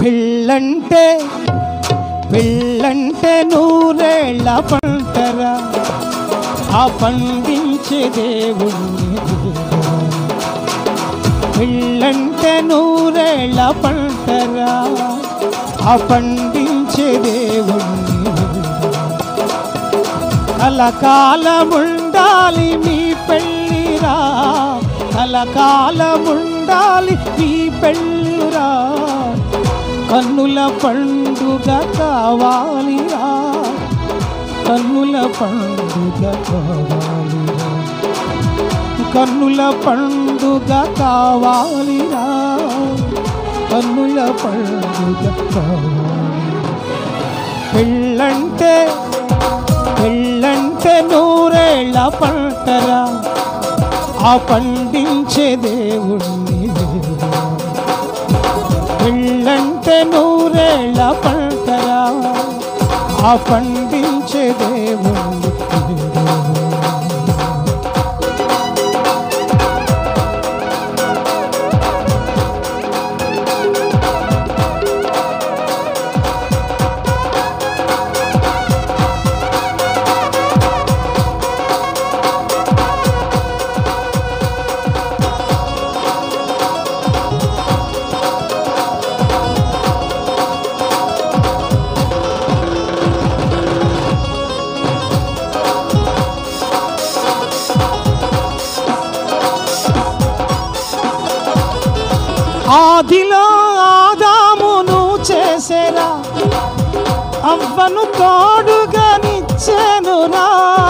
పెళ్ళంటే పెళ్ళంటే నూరేళ్ళ పంటరా ఆ పండించే దేవుణ్ణి దేవుడా. పెళ్ళంటే నూరేళ్ళ పంటరా ఆ పండించే దేవుణ్ణి దేవుడా. కలకాలముండాలి మీ పెళ్ళిరా కలకాలముండాలి మీ పెళ్ళిరా కన్నుల పండుగ కావాలిరా కన్నుల పండుగ కావాలిరా కన్నుల పండుగ కావాలిరా కన్నుల పండుగ కావాలి పెళ్ళంటే పెళ్ళంటే నూరేళ్ళ పంటరా ఆ పండించే దేవుణ్ణి దేవుడా. పెళ్ళంటే నూరేళ్ళ పంటరా ఆ పండించే దేవుణ్ణి దేవుడా. ఆదిలో ఆదామును చేసేరా అవ్వను తోడుగా నిచ్చెనురా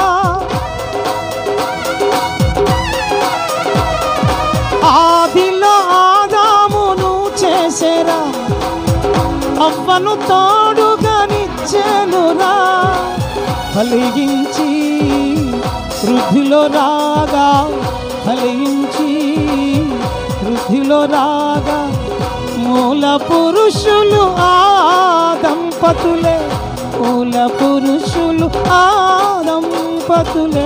ఆదిలో ఆదామును చేసేరా అవ్వను తోడుగా నిచ్చెనురా ఫలించి వృద్ధిలో రాగా ఫలించి వృద్ధిలో రాగా మూల పురుషులు ఆ దంపతులే మూల పురుషులు ఆ దంపతులే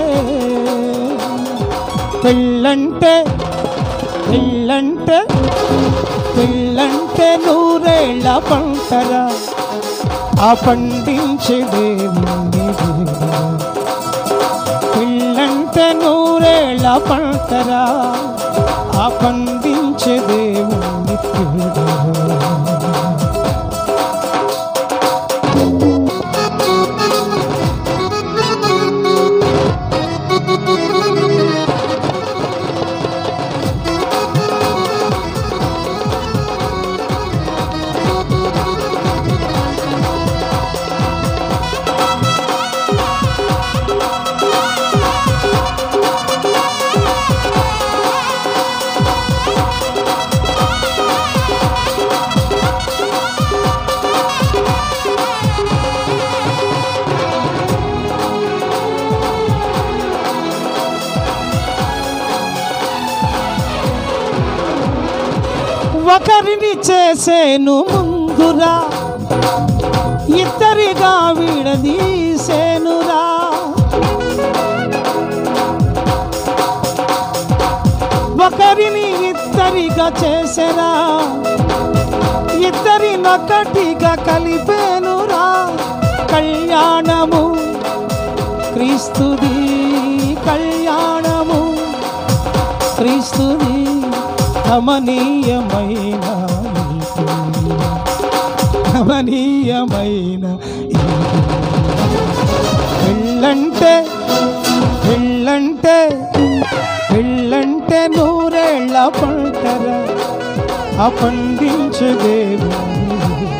పెళ్ళంటే పెళ్ళంటే పెళ్ళంటే నూరేళ్ళ పంటరా ఆ పండించే దేవుని దేవుడా. పెళ్ళంటే నూరేళ్ళ పంటరా ఆ పండించే దేవుని దేవుడా. ఒకరిని చేసేను ముందురా ఇద్దరిగా విడదీసేనురా ఒకరిని ఇద్దరిగా చేసేరా ఇద్దరినొకటిగా కలిపేనురా కళ్యాణము క్రీస్తుది కళ్యాణము క్రీస్తుది కమనీయమైన ఈ పెళ్లి. కమనీయమైన ఈ పెళ్ళంటే పెళ్ళంటే పెళ్ళంటే నూరేళ్ళ పంటరా ఆ పండించే దేవుని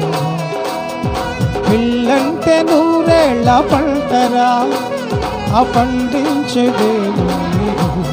పెళ్ళంటే నూరేళ్ళ పంటరా ఆ పండించే దేవుని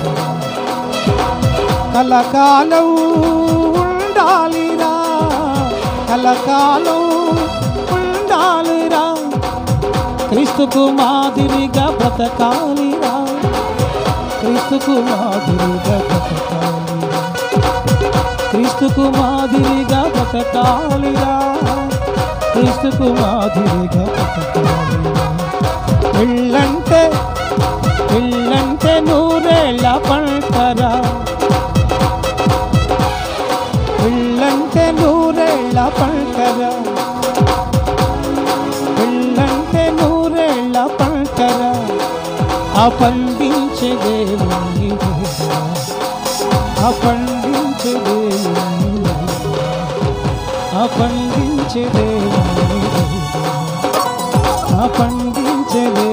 కలకాలం ఉండాలిరా కలకాలం ఉండాలిరా క్రీస్తుకు మాదిరిగా బ్రతకాలిరా క్రీస్తుకు మాదిరిగా బ్రతకాలిరా క్రీస్తుకు మాదిరిగా బ్రతకాలిరా క్రీస్తుకు మాదిరిగా బ్రతకాలిరా పెళ్ళంటే పెళ్ళంటే నూరేళ్ళ పంటరా పెళ్ళంటే నూరేళ్ళ పంటరా పెళ్ళంటే నూరేళ్ల పంటరా ఆ పండించే దేవుని వేదన. ఆ పండించే దేవుని వేదన. ఆ పండించే దేవుని వేదన. ఆ పండించే దేవుని